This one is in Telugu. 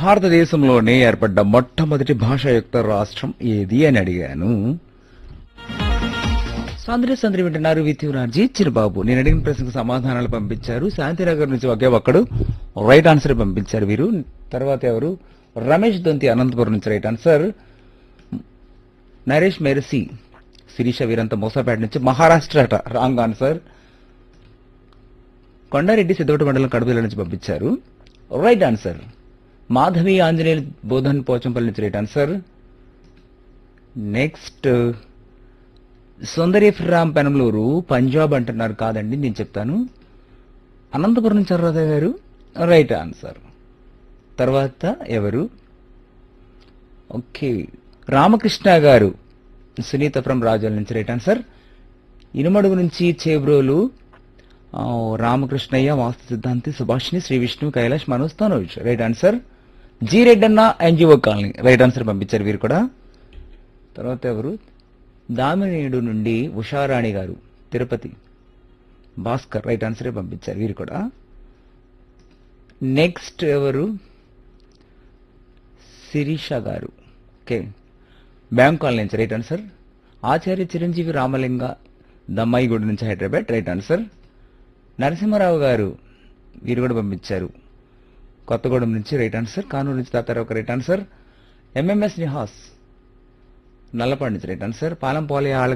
భారతదేశంలోనే ఏర్పడ్డ మొట్టమొదటి భాషాయుక్త రాష్ట్రం ఏది అని అడిగాను సందరి సందరి వింటున్నారు విత్ యువరాజీ చిరుబాబు నేను అడిగిన ప్రశ్నకు సమాధానాలు పంపించారు శాంతినగర్ నుంచి ఒకే ఒక్కడు రైట్ ఆన్సర్ పంపించారు వీరు తర్వాత ఎవరు రమేష్ దొంతి అనంతపురం నుంచి right answer Naresh Mercy Sirisha వీరంత మోసాపేట నుంచి మహారాష్ట్ర అట రాంగ్ ఆన్సర్ కొండారెడ్డి సిద్ధోట మండలం కడుపుల నుంచి పంపించారు రైట్ ఆన్సర్ మాధవి ఆంజనేయులు బోధన్ పోచంపల్లి నుంచి right answer next Sundari from Penamaluru Punjab అంటున్నారు కాదండి నేను చెప్తాను అనంతపురం నుంచి అర్రాధ గారు రైట్ ఆన్సర్ తర్వాత ఎవరు ఓకే రామకృష్ణ గారు సునీత ఫ్రమ్ రాజోల్ నుంచి రైట్ ఆన్సర్ ఇనుమడుగు నుంచి చేబ్రోలు ఆ, రామకృష్ణయ్య వాస్తు సిద్ధాంతి Subhashini Sri Vishnu Kailash Manoj Tanoj right answer G Reddanna NGO colony right answer పంపించారు వీరు కూడా తర్వాత ఎవరు దామినేడు నుండి ఉషారాణి గారు తిరుపతి భాస్కర్ రైట్ ఆన్సరే పంపించారు వీరు కూడా నెక్స్ట్ ఎవరు శిరీష గారు ఓకే బ్యాంక్ కాలనీ నుంచి రైట్ ఆన్సర్ ఆచార్య చిరంజీవి రామలింగ దమ్మాయిగూడ నుంచి హైదరాబాద్ రైట్ ఆన్సర్ నరసింహారావు గారు వీరు కూడా పంపించారు కొత్తగూడెం నుంచి రైట్ ఆన్సర్ కానూరు నుంచి తాతారావు ఒక right answer MMS Nihas Nallapadu నుంచి రైట్ ఆన్సర్ పాలం పోలే